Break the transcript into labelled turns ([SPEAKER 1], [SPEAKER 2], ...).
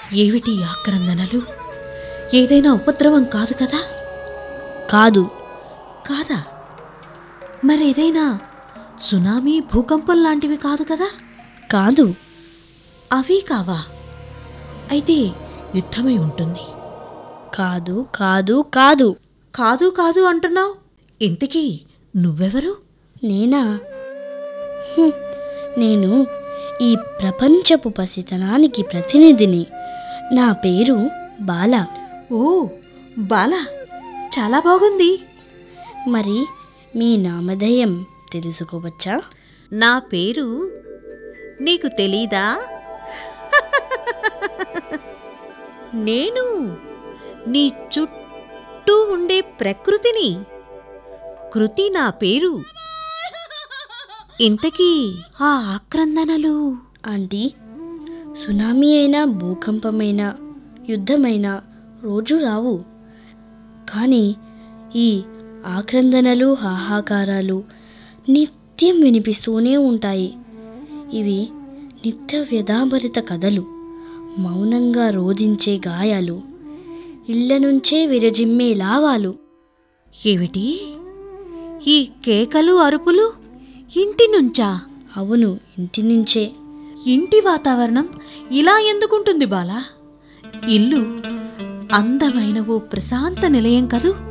[SPEAKER 1] ఏమిటి ఈ ఆక్రందనలు ఏదైనా ఉపద్రవం కాదు కదా
[SPEAKER 2] కాదు
[SPEAKER 1] కాదా మరేదైనా సునామీ భూకంపం లాంటివి కాదు కదా
[SPEAKER 2] కాదు
[SPEAKER 1] అవి కావా అయితే యుద్ధమై ఉంటుంది
[SPEAKER 2] కాదు కాదు కాదు
[SPEAKER 1] కాదు కాదు అంటున్నావు ఇంతకీ నువ్వెవరు
[SPEAKER 2] నేనా హ్మ్. నేను ఈ ప్రపంచపు పసితనానికి ప్రతినిధిని నా పేరు బాల
[SPEAKER 1] ఓ బాలా చాలా బాగుంది
[SPEAKER 2] మరి మీ నామధేయం తెలుసుకోవచ్చా
[SPEAKER 1] నా పేరు నీకు తెలీదా నేను నీ చుట్టూ ఉండే ప్రకృతిని కృతి నా పేరు ఇంతకీ ఆ ఆక్రందనలు
[SPEAKER 2] ఆంటీ సునామీ అయినా భూకంపమైనా యుద్ధమైనా రోజు రావు కానీ ఈ ఆక్రందనలు హాహాకారాలు నిత్యం వినిపిస్తూనే ఉంటాయి ఇవి నిత్య వ్యధాభరిత కథలు మౌనంగా రోధించే గాయాలు ఇళ్ల నుంచే విరజిమ్మే లావాలు
[SPEAKER 1] ఏమిటి ఈ కేకలు అరుపులు ఇంటి నుంచా
[SPEAKER 2] అవును ఇంటి నుంచే
[SPEAKER 1] ఇంటి వాతావరణం ఇలా ఎందుకుంటుంది బాలా ఇల్లు అందమైన ఓ ప్రశాంత నిలయం కదూ